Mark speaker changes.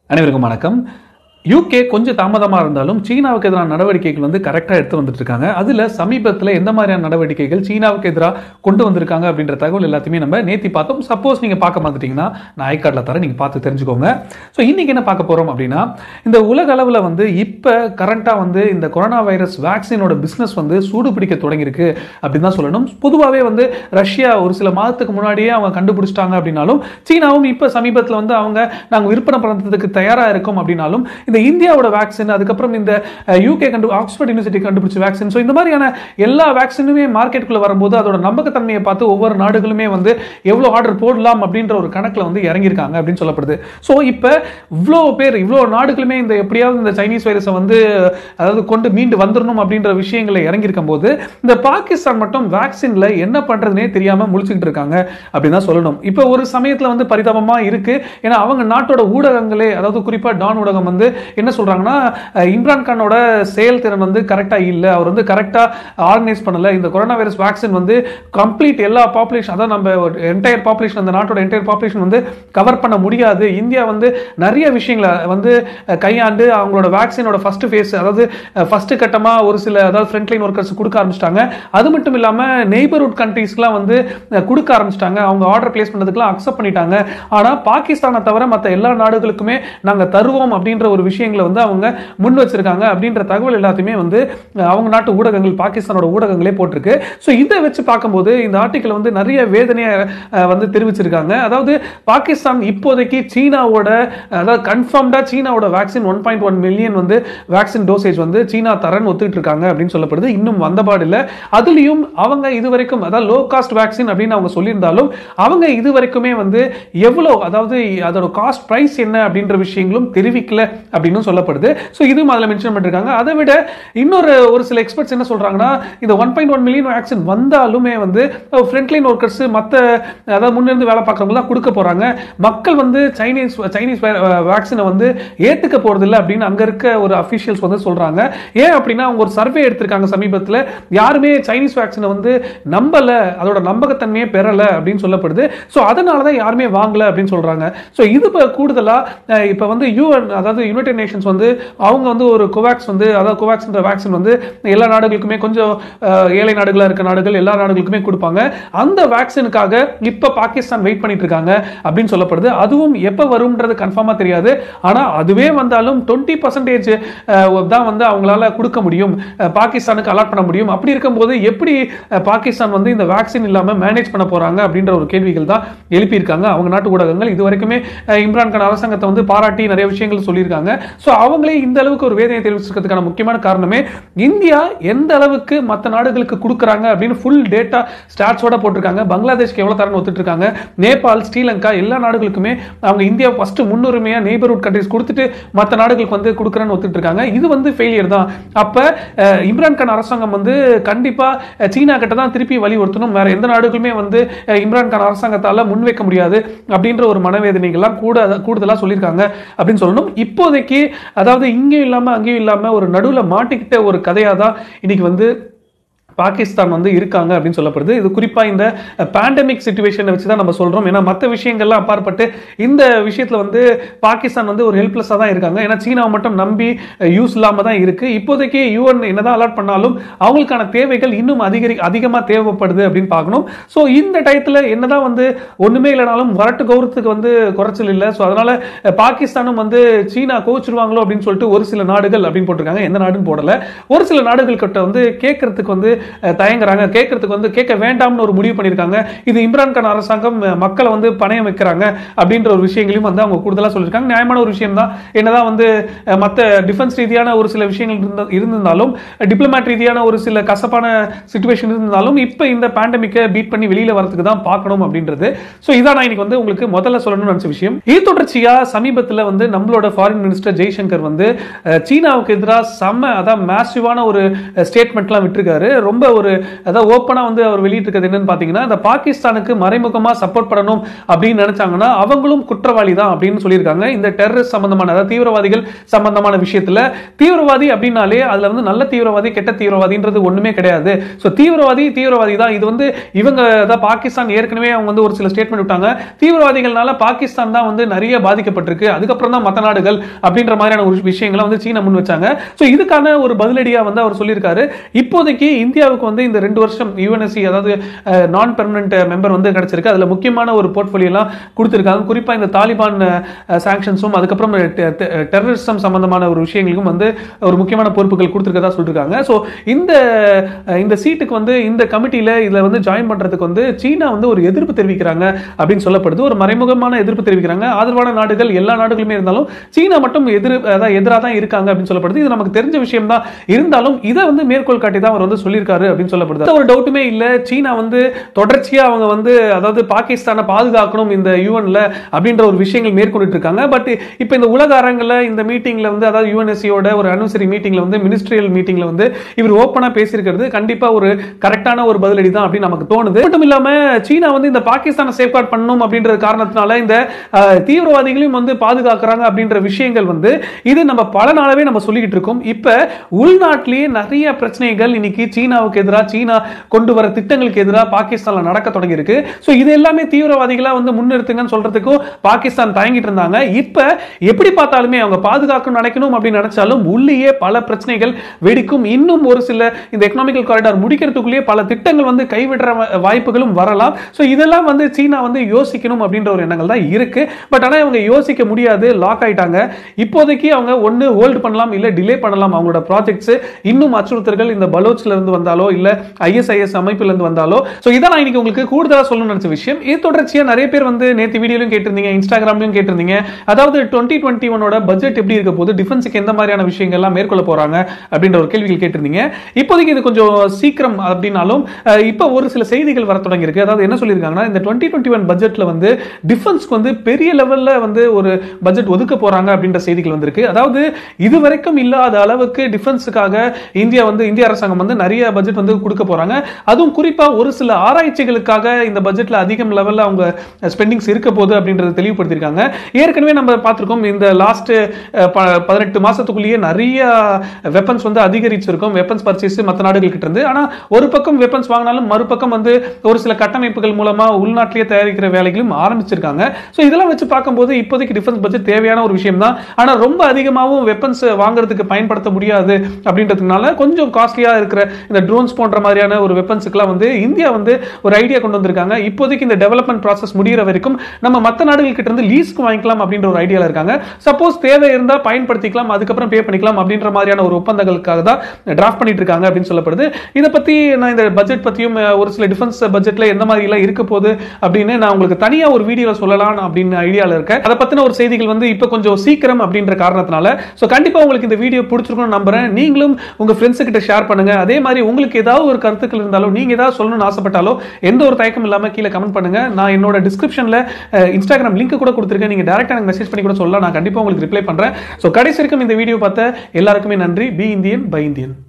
Speaker 1: அனைவருக்கும் வணக்கம் யூகே கொஞ்சம் தாமதமாக இருந்தாலும் சீனாவுக்கு எதிரான நடவடிக்கைகள் வந்து கரெக்டாக எடுத்து வந்துட்டு இருக்காங்க அதில் சமீபத்தில் எந்த மாதிரியான நடவடிக்கைகள் சீனாவுக்கு எதிராக கொண்டு வந்திருக்காங்க அப்படின்ற தகவல் எல்லாத்தையுமே நம்ம நேத்தி பார்த்தோம் சப்போஸ் நீங்கள் பார்க்க மாட்டீங்கன்னா நான் ஐகார்டில் தரேன் நீங்கள் பார்த்து தெரிஞ்சுக்கோங்க ஸோ இன்னைக்கு என்ன பார்க்க போகிறோம் அப்படின்னா இந்த உலக அளவில் வந்து இப்போ கரண்ட்டாக வந்து இந்த கொரோனா வைரஸ் வேக்சினோட பிஸ்னஸ் வந்து சூடு பிடிக்க தொடங்கியிருக்கு அப்படின்னு தான் சொல்லணும் பொதுவாகவே வந்து ரஷ்யா ஒரு சில மாதத்துக்கு முன்னாடியே அவங்க கண்டுபிடிச்சிட்டாங்க அப்படின்னாலும் சீனாவும் இப்போ சமீபத்தில் வந்து அவங்க நாங்கள் விற்பனை பண்ணுறதுக்கு தயாராக இருக்கோம் அப்படின்னாலும் இந்த இந்தியாவோட வேக்சின் அதுக்கப்புறம் இந்த யூகே கண்டு ஆக்ஸ்போர்ட் யூனிவர்சிட்டி கண்டுபிடிச்ச வேக்சின் ஸோ இந்த மாதிரியான எல்லா வேக்சினுமே மார்க்கெட்டுக்குள்ள வரும்போது அதோட நம்பகத்தன்மையை பார்த்து ஒவ்வொரு நாடுகளுமே வந்து எவ்வளோ ஆர்டர் போடலாம் அப்படின்ற ஒரு கணக்கில் வந்து இறங்கியிருக்காங்க அப்படின்னு சொல்லப்படுது ஸோ இப்போ இவ்வளோ பேர் இவ்வளோ நாடுகளுமே இந்த எப்படியாவது இந்த சைனீஸ் வைரஸை வந்து அதாவது கொண்டு மீண்டு வந்துடணும் அப்படின்ற விஷயங்களை இறங்கியிருக்கும் போது இந்த பாகிஸ்தான் மட்டும் வேக்சின்ல என்ன பண்றதுனே தெரியாம முழிச்சுக்கிட்டு இருக்காங்க அப்படின்னு தான் சொல்லணும் இப்போ ஒரு சமயத்தில் வந்து பரிதாபமா இருக்கு ஏன்னா அவங்க நாட்டோட ஊடகங்களே அதாவது குறிப்பா டான் ஊடகம் வந்து என்ன சொல்றாங்கன்னா அஹ், இம்ரான் கானோட செயல்திறன் வந்து கரெக்டா இல்லை அவர் வந்து கரெக்டா ஆர்கனைஸ் பண்ணல இந்த கொரோனா வைரஸ் வேக்சின் வந்து கம்ப்ளீட் எல்லா பாப்புலேஷன் அதான் நம்ம என்டையர் பாப்புலேஷன் அந்த நாட்டோட என்டையர் பாப்புலேஷன் வந்து கவர் பண்ண முடியாது இந்தியா வந்து நிறைய விஷயங்களை வந்து அஹ், கையாண்டு அவங்களோட வேக்சினோட ஃபர்ஸ்ட் ஃபேஸ் அதாவது ஃபர்ஸ்ட் கட்டமா ஒரு சில அதாவது ஃப்ரண்ட் லைன் ஒர்க்கர்ஸ் கொடுக்க ஆரம்பிச்சிட்டாங்க அது மட்டும் இல்லாம நெய்பர்ஹுட் கண்ட்ரீஸ்க்குலாம் வந்து அஹ், கொடுக்க ஆரம்பிச்சிட்டாங்க அவங்க ஆர்டர் பிளேஸ் பண்ணதுக்குலாம் அக்செப்ட் பண்ணிட்டாங்க ஆனா பாகிஸ்தானை தவிர மற்ற எல்லா நாடுகளுக்குமே நாங்க தருவோம் அப்படின்ற ஒரு விஷயங்களை வந்து அவங்க முன் வச்சிருக்காங்க அப்படின்ற தகவல் எல்லாத்தையுமே வந்து அஹ், அவங்க நாட்டு ஊடகங்கள் பாகிஸ்தானோட ஊடகங்களே போட்டிருக்கு ஸோ இதை வச்சு பார்க்கும்போது இந்த ஆர்டிக்கல் வந்து நிறைய வேதனையை அஹ், வந்து தெரிவிச்சிருக்காங்க அதாவது பாகிஸ்தான் இப்போதைக்கு சீனாவோட அதாவது கன்ஃபார்ம்டா சீனாவோட vaccine one point one million வந்து வேக்சின் டோசேஜ் வந்து சீனா தரன்னு ஒத்துக்கிட்டு இருக்காங்க அப்படின்னு சொல்லப்படுது இன்னும் வந்தபாடு இல்லை அதுலயும் அவங்க இது வரைக்கும் அதாவது லோ காஸ்ட் வேக்சின் அப்படின்னு அவங்க சொல்லியிருந்தாலும் அவங்க இது வரைக்குமே வந்து எவ்வளோ அதாவது அதோட காஸ்ட் பிரைஸ் என்ன அப்படின்ற விஷயங்களும் தெரிவிக்கல அப்படின்னு சொல்லப்படுது ஸோ இதுவும் அதில் மென்ஷன் பண்ணிருக்காங்க அதை விட இன்னொரு ஒரு சில எக்ஸ்பர்ட்ஸ் என்ன சொல்றாங்கன்னா இந்த one point one million vaccine வந்தாலுமே வந்து ஃப்ரண்ட் லைன் ஒர்க்கர்ஸ் மற்ற அதாவது முன்னிருந்து வேலை பார்க்குறவங்க தான் கொடுக்க போறாங்க மக்கள் வந்து சைனீஸ் சைனீஸ் வேக்சினை வந்து ஏத்துக்க போறதில்ல அப்படின்னு அங்க இருக்க ஒரு அஃபிஷியல்ஸ் வந்து சொல்றாங்க ஏன் அப்படின்னா அவங்க ஒரு சர்வே எடுத்திருக்காங்க சமீபத்தில் யாருமே சைனீஸ் வேக்சினை வந்து நம்பல அதோட நம்பகத்தன்மையே பெறல அப்படின்னு சொல்லப்படுது ஸோ அதனால தான் யாருமே வாங்கல அப்படின்னு சொல்றாங்க ஸோ இது இப்போ கூடுதலா அஹ், இப்போ வந்து யூஎன் அதாவது யுனைடெட் நேஷன்ஸ் வந்து அவங்க வந்து ஒரு கோவேக்ஸ் வந்து அதாவது கோவேக்ஸ்ன்ற வேக்சின் வந்து எல்லா நாடுகளுக்குமே கொஞ்சம் அஹ், ஏழை நாடுகளா இருக்க நாடுகள் எல்லா நாடுகளுக்குமே கொடுப்பாங்க அந்த வேக்சினுக்காக இப்போ பாகிஸ்தான் வெயிட் பண்ணிட்டு இருக்காங்க அப்படின்னு சொல்லப்படுது அதுவும் எப்போ வரும்ன்றது கன்ஃபார்மா தெரியாது ஆனா அதுவே வந்தாலும் டுவெண்ட்டி பர்சன்டேஜ் தான் வந்து அவங்களால கொடுக்க முடியும் அஹ், பாகிஸ்தானுக்கு அலாட் பண்ண முடியும் அப்படி இருக்கும்போது எப்படி அஹ், பாகிஸ்தான் வந்து இந்த வேக்சின் இல்லாம மேனேஜ் பண்ண போறாங்க அப்படின்ற ஒரு கேள்விகள் தான் எழுப்பியிருக்காங்க அவங்க நாட்டு ஊடகங்கள் இது வரைக்குமே அஹ், இம்ரான் கான் அரசாங்கத்தை வந்து பாராட்டி நிறைய விஷயங்கள் சொல்லியிருக்காங்க ஸோ அவங்களே இந்த அளவுக்கு ஒரு வேதனை தெரிவிச்சிருக்கிறதுக்கான முக்கியமான காரணமே இந்தியா எந்த அளவுக்கு மற்ற நாடுகளுக்கு கொடுக்குறாங்க அப்படின்னு ஃபுல் டேட்டா ஸ்டாட்ஸோட போட்டிருக்காங்க பங்களாதேஷ்க்கு எவ்வளவு தரன்னு ஒத்துட்டு இருக்காங்க நேபாள் ஸ்ரீலங்கா எல்லா நாடுகளுக்குமே அவங்க இந்தியா ஃபர்ஸ்ட் முன்னுரிமையா நெய்பர்ஹுட் கண்ட்ரிஸ் கொடுத்துட்டு மற்ற நாடுகளுக்கு வந்து கொடுக்குறேன்னு ஒத்துட்டு இருக்காங்க இது வந்து ஃபெயிலியர் தான் அப்ப அஹ், இம்ரான் கான் அரசாங்கம் வந்து கண்டிப்பா அஹ், சீனா கிட்ட தான் திருப்பி வலியுறுத்தணும் வேற எந்த நாடுகளுமே வந்து அஹ், இம்ரான் கான் அரசாங்கத்தால முன்வைக்க முடியாது அப்படின்ற ஒரு மனவேதனைகள்லாம் கூட கூடுதலா சொல்லியிருக்காங்க அப்படின்னு சொல்லணும் இப்போதைக்கு அதாவது இங்கேயும் இல்லாம அங்கேயும் இல்லாம ஒரு நடுவுல மாட்டிக்கிட்ட ஒரு கதையா தான் இன்னைக்கு வந்து பாகிஸ்தான் வந்து இருக்காங்க அப்படின்னு சொல்லப்படுது இது குறிப்பா இந்த பேண்டமிக் சுச்சுவேஷனை வச்சு தான் நம்ம சொல்றோம் ஏன்னா மற்ற விஷயங்கள்லாம் அப்பாற்பட்டு இந்த விஷயத்துல வந்து பாகிஸ்தான் வந்து ஒரு ஹெல்ப்லெஸ்ஸாக தான் இருக்காங்க ஏன்னா சீனாவை மட்டும் நம்பி யூஸ் இல்லாம தான் இருக்கு இப்போதைக்கு யூஎன் என்னதான் அலாட் பண்ணாலும் அவங்களுக்கான தேவைகள் இன்னும் அதிகரி அதிகமா தேவைப்படுது அப்படின்னு பார்க்கணும் ஸோ இந்த டயத்துல என்னதான் வந்து ஒண்ணுமே இல்லைனாலும் வரட்டு கௌரவத்துக்கு வந்து குறைச்சல் இல்லை ஸோ அதனால அஹ், பாகிஸ்தானும் வந்து சீனா கோச்சிருவாங்களோ அப்படின்னு சொல்லிட்டு ஒரு சில நாடுகள் அப்படின்னு போட்டிருக்காங்க எந்த நாடுன்னு போடல ஒரு சில நாடுகள் கிட்ட வந்து கேட்கறதுக்கு வந்து அஹ், தயங்குறாங்க கேட்கறதுக்கு வந்து கேட்க வேண்டாம்னு ஒரு முடிவு பண்ணியிருக்காங்க இது இம்ரான் கான் அரசாங்கம் அஹ், மக்களை வந்து பணையம் வைக்கிறாங்க அப்படின்ற ஒரு விஷயங்களையும் வந்து அவங்க கூடுதலாக சொல்லியிருக்காங்க நியாயமான ஒரு விஷயம் தான் என்னதான் வந்து அஹ், மத்த டிஃபென்ஸ் ரீதியான ஒரு சில விஷயங்கள் இருந்த இருந்திருந்தாலும் டிப்ளமேட் ரீதியான ஒரு சில கசப்பான சுச்சுவேஷன் இருந்தாலும் இப்போ இந்த பேண்டமிக்கை பீட் பண்ணி வெளியில வரதுக்கு தான் பார்க்கணும் அப்படின்றது ஸோ இதான் நான் இன்னைக்கு வந்து உங்களுக்கு முதல்ல சொல்லணும்னு நினைச்ச விஷயம் இது தொடர்ச்சியா சமீபத்தில் வந்து நம்மளோட ஃபாரின் மினிஸ்டர் ஜெய்சங்கர் வந்து அஹ், சீனாவுக்கு எதிராக செம்ம அதான் மேசிவான ஒரு ஸ்டேட்மெண்ட்லாம் விட்டுருக்காரு ரொம்ப ரொம்ப ஒரு அதாவது ஓப்பனா வந்து அவர் வெளியிட்டிருக்கிறது என்னன்னு பாத்தீங்கன்னா இந்த பாகிஸ்தானுக்கு மறைமுகமா சப்போர்ட் பண்ணணும் அப்படின்னு நினைச்சாங்கன்னா அவங்களும் குற்றவாளி தான் அப்படின்னு சொல்லியிருக்காங்க இந்த டெரரிஸ்ட் சம்பந்தமான அதாவது தீவிரவாதிகள் சம்பந்தமான விஷயத்துல தீவிரவாதி அப்படின்னாலே அதுல வந்து நல்ல தீவிரவாதி கெட்ட தீவிரவாதின்றது ஒண்ணுமே கிடையாது ஸோ தீவிரவாதி தீவிரவாதி தான் இது வந்து இவங்க அதாவது பாகிஸ்தான் ஏற்கனவே அவங்க வந்து ஒரு சில ஸ்டேட்மெண்ட் விட்டாங்க தீவிரவாதிகள்னால பாகிஸ்தான் தான் வந்து நிறைய பாதிக்கப்பட்டிருக்கு அதுக்கப்புறம் தான் மற்ற நாடுகள் அப்படின்ற மாதிரியான ஒரு விஷயங்களை வந்து சீனா முன் வச்சாங்க ஸோ இதுக்கான ஒரு பதிலடியா வந்து அவர் சொல்லியிருக்காரு இப்போதைக்கு இந்தியாவுக்கு வந்து இந்த ரெண்டு வருஷம் யுஎன்எஸ்சி அதாவது நான் பெர்மனன்ட் மெம்பர் வந்து கிடைச்சிருக்கு அதுல முக்கியமான ஒரு போர்ட்ஃபோலியோ எல்லாம் கொடுத்திருக்காங்க குறிப்பா இந்த தாலிபான் சாங்ஷன்ஸும் அதுக்கப்புறம் டெரரிசம் சம்பந்தமான ஒரு விஷயங்களுக்கும் வந்து ஒரு முக்கியமான பொறுப்புகள் கொடுத்திருக்கதா சொல்லிருக்காங்க ஸோ இந்த அஹ், இந்த சீட்டுக்கு வந்து இந்த கமிட்டியில இதுல வந்து ஜாயின் பண்றதுக்கு வந்து சீனா வந்து ஒரு எதிர்ப்பு தெரிவிக்கிறாங்க அப்படின்னு சொல்லப்படுது ஒரு மறைமுகமான எதிர்ப்பு தெரிவிக்கிறாங்க ஆதரவான நாடுகள் எல்லா நாடுகளுமே இருந்தாலும் சீனா மட்டும் எதிர் அதான் எதிராக தான் இருக்காங்க அப்படின்னு சொல்லப்படுது இது நமக்கு தெரிஞ்ச விஷயம் தான் இருந்தாலும் இதை வந்து மேற்கோள் காட்டி தான் அவர் வந்து சொல்லியிருக்காரு அப்படின்னு சொல்லப்படுது எந்த ஒரு டவுட்டுமே இல்ல சீனா வந்து தொடர்ச்சியா அவங்க வந்து அதாவது பாகிஸ்தானை பாதுகாக்கணும் இந்த யூஎன்ல அப்படின்ற ஒரு விஷயங்கள் மேற்கொண்டுட்டு இருக்காங்க பட் இப்போ இந்த உலக அரங்கில் இந்த மீட்டிங்ல வந்து அதாவது யூஎன்எஸ்சியோட ஒரு அனுசரி மீட்டிங்ல வந்து மினிஸ்ட்ரியல் மீட்டிங்ல வந்து இவர் ஓப்பனா பேசியிருக்கிறது கண்டிப்பா ஒரு கரெக்டான ஒரு பதிலடி தான் அப்படின்னு நமக்கு தோணுது மட்டும் இல்லாம சீனா வந்து இந்த பாகிஸ்தானை சேஃப்கார்ட் பண்ணணும் அப்படின்ற காரணத்தினால இந்த அஹ், தீவிரவாதிகளையும் வந்து பாதுகாக்கிறாங்க அப்படின்ற விஷயங்கள் வந்து இது நம்ம பல நாளாவே நம்ம சொல்லிக்கிட்டு இருக்கோம் இப்ப உள்நாட்டிலேயே நிறைய பிரச்சனைகள் இன்னைக்கு சீனாவுக்கு எதிராக சீனா கொண்டு வர திட்டங்களுக்கு எதிராக பாகிஸ்தான்ல நடக்க தொடங்கி இருக்கு ஸோ இது எல்லாமே தீவிரவாதிகளா வந்து முன்னிறுத்துங்கன்னு சொல்றதுக்கும் பாகிஸ்தான் தயங்கிட்டு இருந்தாங்க இப்ப எப்படி பார்த்தாலுமே அவங்க பாதுகாக்கணும் நினைக்கணும் அப்படின்னு நினைச்சாலும் உள்ளேயே பல பிரச்சனைகள் வெடிக்கும் இன்னும் ஒரு சில இந்த எக்கனாமிக்கல் காரிடார் முடிக்கிறதுக்குள்ளேயே பல திட்டங்கள் வந்து கைவிடுற வ- வாய்ப்புகளும் வரலாம் ஸோ இதெல்லாம் வந்து சீனா வந்து யோசிக்கணும் அப்படின்ற ஒரு எண்ணங்கள் தான் இருக்கு பட் ஆனால் இவங்க யோசிக்க முடியாது லாக் ஆயிட்டாங்க இப்போதைக்கு அவங்க ஒன்று ஹோல்டு பண்ணலாம் இல்லை டிலே பண்ணலாம் அவங்களோட ப்ராஜெக்ட்ஸ் இன்னும் அச்சுறுத்தல்கள் இந்த பலோச்ல இருந்து வந்தாலோ இல்லை ஐஎஸ்ஐஎஸ் அமைப்புல இருந்து வந்தாலோ ஸோ இதான் நான் இன்னைக்கு உங்களுக்கு கூடுதலாக சொல்லணும்னு நினைச்ச விஷயம் இது தொடர்ச்சியா நிறைய பேர் வந்து நேற்று வீடியோலையும் கேட்டிருந்தீங்க இன்ஸ்டாகிராம்லையும் கேட்டிருந்தீங்க அதாவது டுவெண்ட்டி டுவெண்ட்டி ஒனோட பட்ஜெட் எப்படி இருக்க போது டிஃபென்ஸுக்கு எந்த மாதிரியான விஷயங்கள்லாம் மேற்கொள்ள போறாங்க அப்படின்ற ஒரு கேள்விகள் கேட்டிருந்தீங்க இப்போதைக்கு இது கொஞ்சம் சீக்கிரம் அப்படின்னாலும் அஹ், இப்போ ஒரு சில செய்திகள் வர தொடங்கியிருக்கு அதாவது என்ன சொல்லியிருக்காங்கன்னா இந்த டுவெண்ட்டி டுவெண்ட்டி ஒன் பட்ஜெட்ல வந்து டிஃபென்ஸ்க்கு வந்து பெரிய லெவல்ல வந்து ஒரு பட்ஜெட் ஒதுக்க போறாங்க அப்படின்ற செய்திகள் வந்திருக்கு அதாவது இதுவரைக்கும் இல்லாத அளவுக்கு டிஃபென்ஸுக்காக இந்தியா வந்து இந்திய அரசாங்கம் வந்து நிறைய பட்ஜெட் வந்து கொடுக்க போறாங்க அதுவும் குறிப்பா ஒரு சில ஆராய்ச்சிகளுக்காக இந்த பட்ஜெட்ல அதிகம் லெவல்ல அவங்க ஸ்பெண்டிங்ஸ் இருக்க போகுது அப்படின்றத தெளிவுபடுத்தியிருக்காங்க ஏற்கனவே நம்ம பார்த்திருக்கோம் இந்த லாஸ்ட் பதினெட்டு மாசத்துக்குள்ளேயே நிறைய வெப்பன்ஸ் வந்து அதிகரிச்சிருக்கும் வெப்பன்ஸ் பர்ச்சேஸ் மற்ற நாடுகள் கிட்ட இருந்து ஆனா ஒரு பக்கம் வெப்பன்ஸ் வாங்கினாலும் மறுபக்கம் வந்து ஒரு சில கட்டமைப்புகள் மூலமா உள்நாட்டிலேயே தயாரிக்கிற வேலைகளும் ஆரம்பிச்சிருக்காங்க ஸோ இதெல்லாம் வச்சு பார்க்கும்போது இப்போதைக்கு டிஃபென்ஸ் பட்ஜெட் தேவையான ஒரு விஷயம் தான் ஆனா ரொம்ப அதிகமாகவும் வெப்பன்ஸ் வாங்குறதுக்கு பயன்படுத்த முடியாது அப்படின்றதுனால கொஞ்சம் காஸ்ட்லியா இருக்கிற இந்த ட்ரோன்ஸ் போன்ற மாதிரியான ஒரு வெப்பன்ஸுக்குலாம் வந்து இந்தியா வந்து ஒரு ஐடியா கொண்டு வந்திருக்காங்க இப்போதைக்கு இந்த டெவலப்மெண்ட் ப்ராசஸ் முடிகிற வரைக்கும் நம்ம மற்ற நாடுகள் கிட்ட இருந்து லீஸ்க்கு வாங்கிக்கலாம் அப்படின்ற ஒரு ஐடியால இருக்காங்க சப்போஸ் தேவை இருந்தா பயன்படுத்திக்கலாம் அதுக்கப்புறம் பே பண்ணிக்கலாம் அப்படின்ற மாதிரியான ஒரு ஒப்பந்தங்களுக்காக தான் டிராஃப்ட் பண்ணிட்டு இருக்காங்க அப்படின்னு சொல்லப்படுது இதை பத்தி நான் இந்த பட்ஜெட் பத்தியும் அஹ், ஒரு சில டிஃபென்ஸ் பட்ஜெட்ல எந்த மாதிரி எல்லாம் இருக்க போகுது அப்படின்னு நான் உங்களுக்கு தனியா ஒரு வீடியோல சொல்லலாம் அப்படின்னு ஐடியால இருக்கேன் அதை பத்தின ஒரு செய்திகள் வந்து இப்போ கொஞ்சம் சீக்கிரம் அப்படின்ற காரணத்தினால ஸோ கண்டிப்பா உங்களுக்கு இந்த வீடியோ பிடிச்சிருக்கும்னு நம்புறேன் நீங்களும் உங்க ஃப்ரெண்ட்ஸ் கிட்ட ஷேர் பண்ணுங்க அதே மாதிரி உங்களுக்கு ஏதாவது ஒரு கருத்துக்கள் இருந்தாலும் நீங்க ஏதாவது சொல்லணும்னு ஆசைப்பட்டாலோ எந்த ஒரு தயக்கம் இல்லாம கீழே கமெண்ட் பண்ணுங்க நான் என்னோட டிஸ்கிரிப்ஷன்ல இன்ஸ்டாகிராம் லிங்க் கூட கொடுத்துருக்கேன் நீங்க டேரக்டா எனக்கு மெசேஜ் பண்ணி கூட சொல்லலாம் நான் கண்டிப்பா உங்களுக்கு ரிப்ளை பண்றேன் ஸோ கடைசி வரைக்கும் இந்த வீடியோ பார்த்த எல்லாருக்குமே நன்றி பி இந்தியன் பை இந்தியன்